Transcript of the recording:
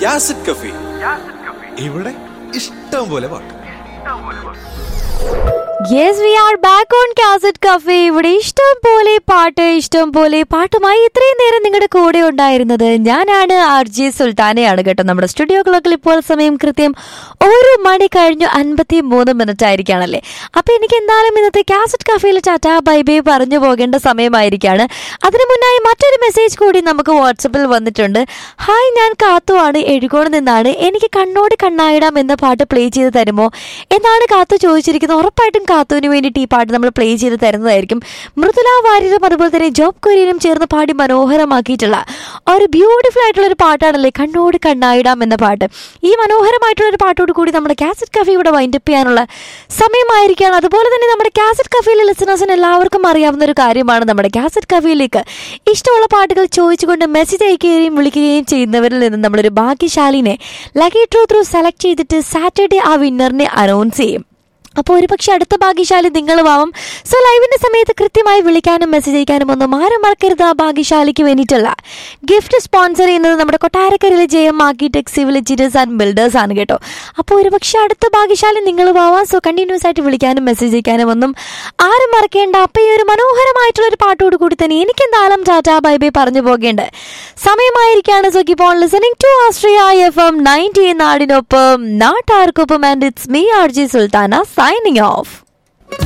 യാസിഡ് കഫി ഇവിടെ ഇഷ്ടം പോലെ പാട്ട് yes we are back on cassette cafe ഇവിടെ ഇഷ്ടം പോലെ പാട്ട് ഇഷ്ടം പോലെ പാട്ടുമായി ഇത്രയും നേരം നിങ്ങളുടെ കൂടെ ഉണ്ടായിരുന്നത് ഞാനാണ് ആർ ജെ സുൽത്താനയാണ് കേട്ടോ നമ്മുടെ സ്റ്റുഡിയോ ക്ലോക്കിൽ ഇപ്പോൾ സമയം കൃത്യം ഒരു മണി കഴിഞ്ഞു അൻപത്തി മൂന്ന് മിനിറ്റ് ആയിരിക്കുകയാണല്ലേ അപ്പൊ എനിക്ക് എന്തായാലും ഇന്നത്തെ കാസറ്റ് കഫേയിൽ ടാറ്റ ബൈ ബൈ പറഞ്ഞു പോകേണ്ട സമയമായിരിക്കാണ് അതിനു മുന്നായി മറ്റൊരു മെസ്സേജ് കൂടി നമുക്ക് വാട്സപ്പിൽ വന്നിട്ടുണ്ട് ഹായ് ഞാൻ കാത്തുവാണ് എഴുകോട് നിന്നാണ് എനിക്ക് കണ്ണോട് കണ്ണായിടാം എന്ന പാട്ട് പ്ലേ ചെയ്ത് തരുമോ എന്നാണ് കാത്തു ചോദിച്ചിരിക്കുന്നത് ഉറപ്പായിട്ടും കാത്തുവിന് വേണ്ടിയിട്ട് ഈ പാട്ട് നമ്മൾ പ്ലേ ചെയ്ത് തരുന്നതായിരിക്കും മൃദുല വാര്യരും അതുപോലെ തന്നെ ജോബ് കൊരിയനും ചേർന്ന് പാടി മനോഹരമാക്കിയിട്ടുള്ള ഒരു ബ്യൂട്ടിഫുൾ ആയിട്ടുള്ള ഒരു പാട്ടാണല്ലേ കണ്ണോട് കണ്ണായിടാം എന്ന പാട്ട് ഈ മനോഹരമായിട്ടുള്ള ഒരു പാട്ടോട് കൂടി നമ്മുടെ കാസറ്റ് കഫേ ഇവിടെ വൈൻഡപ്പ് ചെയ്യാനുള്ള സമയമായിരിക്കുകയാണ് അതുപോലെ തന്നെ നമ്മുടെ കാസറ്റ് കഫേയിലെ ലിസണേഴ്സിന് എല്ലാവർക്കും അറിയാവുന്ന ഒരു കാര്യമാണ് നമ്മുടെ കാസറ്റ് കഫേയിലേക്ക് ഇഷ്ടമുള്ള പാട്ടുകൾ ചോദിച്ചുകൊണ്ട് മെസ്സേജ് അയക്കുകയും വിളിക്കുകയും ചെയ്യുന്നവരിൽ നിന്ന് നമ്മളൊരു ഭാഗ്യശാലിനെ ലക്കി ട്രൂ ത്രൂ സെലക്ട് ചെയ്തിട്ട് സാറ്റർഡേ ആ വിന്നറിനെ അനൗൺസ് ചെയ്യും അപ്പോൾ ഒരുപക്ഷെ അടുത്ത ഭാഗ്യശാലി നിങ്ങളുമാവും സോ ലൈവിന്റെ സമയത്ത് കൃത്യമായി വിളിക്കാനും മെസ്സേജ് അയക്കാനും ഒന്നും ആരും മറക്കരുത് ആ ഭാഗ്യശാലിക്ക് വേണ്ടിയിട്ടുള്ള ഗിഫ്റ്റ് സ്പോൺസർ ചെയ്യുന്നത് നമ്മുടെ കൊട്ടാരക്കരയിലെ J M architect civil engineers and builders ആണ് കേട്ടോ അപ്പോൾ ഒരുപക്ഷെ അടുത്ത ഭാഗ്യശാലി നിങ്ങളുമാവാം സോ കണ്ടിന്യൂസ് ആയിട്ട് വിളിക്കാനും മെസ്സേജ് അയക്കാനും ഒന്നും ആരും മറക്കേണ്ട അപ്പോൾ ഈ ഒരു മനോഹരമായിട്ടുള്ള ഒരു പാട്ടോട് കൂടി തന്നെ എനിക്ക് എന്തായാലും ടാറ്റ ബൈ ബൈ പറഞ്ഞു പോകേണ്ട സമയമായിരിക്കാണ് so keep on listening to Asteria F M ninety നാടിനൊപ്പം നാട്ടാർക്കൊപ്പം and it's me R J Sultana signing off.